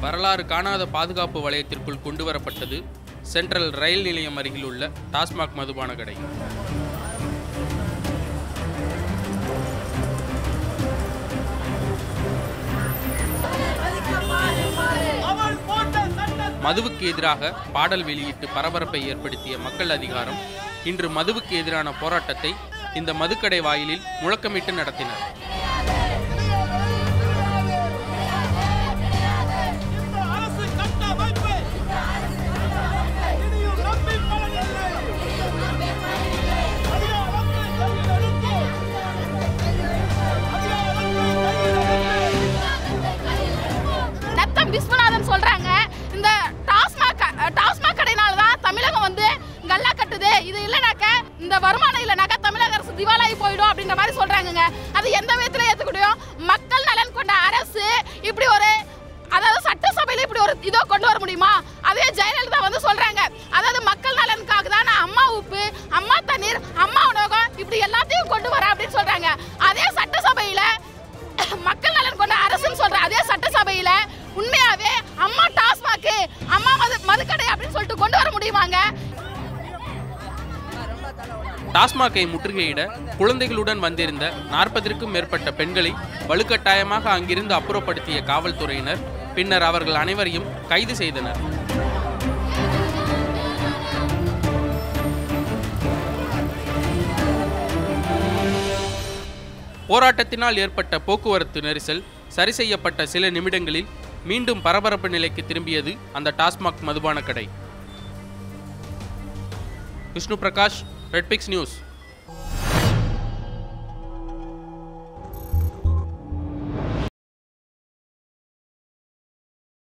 வரலாறு காணாத பாதுகாப்பு வலயத்திற்குள் கொண்டுவரப்பட்டது சென்ட்ரல் ரயில் நிலையம் அருகில் உள்ள டாஸ்மாக் மதுபான கடை மதுவுக்கு எதிராக பாடல் வெளியிட்டு பரபரப்பை ஏற்படுத்திய மக்கள் அதிகாரம் இன்று மதுவுக்கு எதிரான போராட்டத்தை இந்த மதுக்கடை வாயிலில் முழக்கமிட்டு நடத்தினர் அரசு கட்டமைப்பு இனியும் நம்பி பலனில்லை அதிகாரத்தை கையில் எடுத்து நத்தம் விஸ்வநாதன் சொல்றாங்க இந்த டாஸ்மாக் டாஸ்மாக் கடையினால தான் தமிழகம் வந்து கல்லா கட்டுது இது இல்லைனாக்க இந்த வருமானம் இல்லைனாக்கா தமிழக அரசு திவாலாகி போயிடும் அப்படின்ற மாதிரி சொல்றாங்கங்க அது எந்த விதத்துல ஏற்றுக்கணும் மக்கள் நலன் கொண்ட அரசு இப்படி ஒரு அதாவது சட்டசபையில இப்படி ஒரு இதோ கொண்டு வர முடியுமா அதே ஜெயலலிதா வந்து சொல்றாங்க அதாவது மக்கள் நலனுக்காக தான் நான் அம்மா உப்பு அம்மா தண்ணீர் அம்மா உணவகம் இப்படி எல்லாத்தையும் கொண்டு வரேன் அப்படின்னு சொல்றாங்க அதே சட்டசபையில மக்கள் நலன் கொண்ட அரசுன்னு சொல்ற அதே சட்டசபையில உண்மையாவே அம்மா டாஸ்மாக்கு அம்மா மது மதுக்கடை அப்படின்னு சொல்லிட்டு கொண்டு வர முடியுமாங்க டாஸ்மாகை முற்றுகையிட குழந்தைகளுடன் வந்திருந்த நாற்பதற்கும் மேற்பட்ட பெண்களை வலுக்கட்டாயமாக அங்கிருந்து அப்புறப்படுத்திய காவல்துறையினர் பின்னர் அவர்கள் அனைவரையும் கைது செய்தனர் போராட்டத்தினால் ஏற்பட்ட போக்குவரத்து நெரிசல் சரி செய்யப்பட்ட சில நிமிடங்களில் மீண்டும் பரபரப்பு நிலைக்கு திரும்பியது அந்த டாஸ்மாக் மதுபான கடை விஷ்ணு பிரகாஷ் ரெட்பிக்ஸ் நியூஸ்